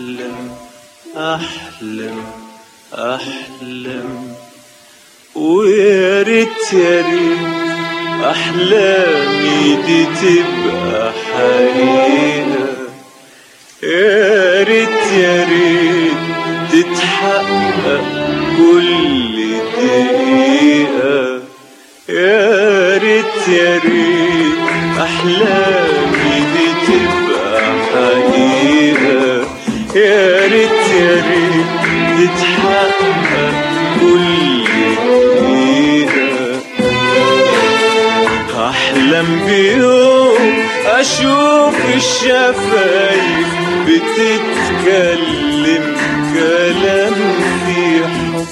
أحلم أحلم أحلم ويا ريت يا ريت أحلامي دي تبقى حقيقة يا ريت يا ريت تتحقق كل دقيقة يا ريت يا ريت أحلامي دي تبقى حقيقة يا ريت يا ريت تتحقق كل دقيقة أحلم بيوم أشوف الشفايف بتتكلم كلام في حب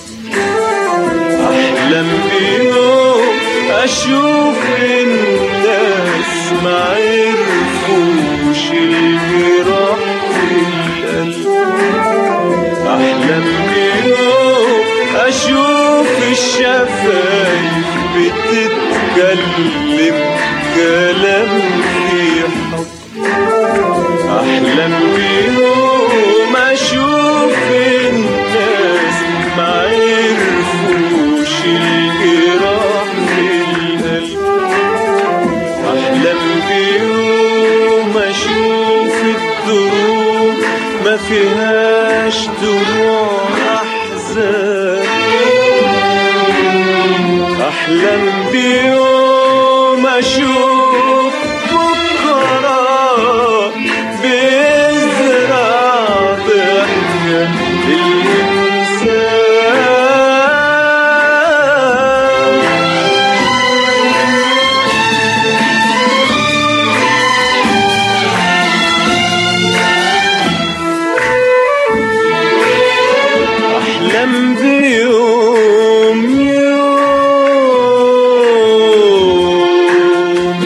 أحلم بيوم أشوف الناس ما عرفوش الجراح في القلب أحلم بيوم أشوف الشفايف بتتكلم كلام في حب أحلم بيوم أشوف الناس ما عرفوش الجراح في القلب أحلم بيوم أشوف الدروب ما فيهاش دموع أحزان أحلم بيوم أشوف بكرة بيزرع ضحكة الإنسان أحلم بيوم يوم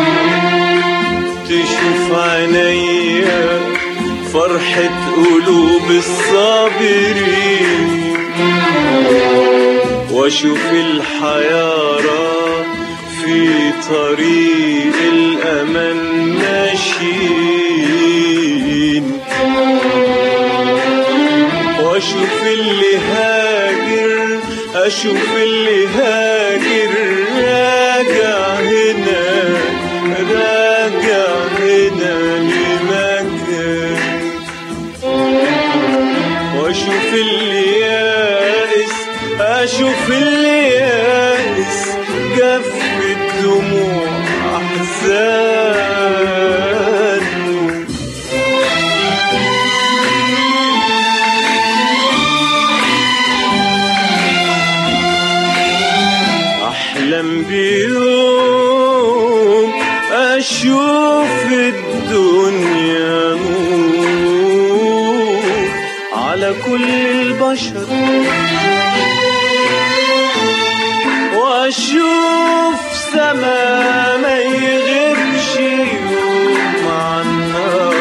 تشوف عينيا فرحة قلوب الصابرين واشوف الحيارى في طريق الأمل ماشيين واشوف اللي هاجر اشوف اللي هاجر راجع هنا راجع هنا لمكان واشوف اللي يائس اشوف اللي يائس جف الدموع احزانه أحلم بيوم أشوف الدنيا نور على كل البشر وأشوف سما ما يغيبش يوم عن نار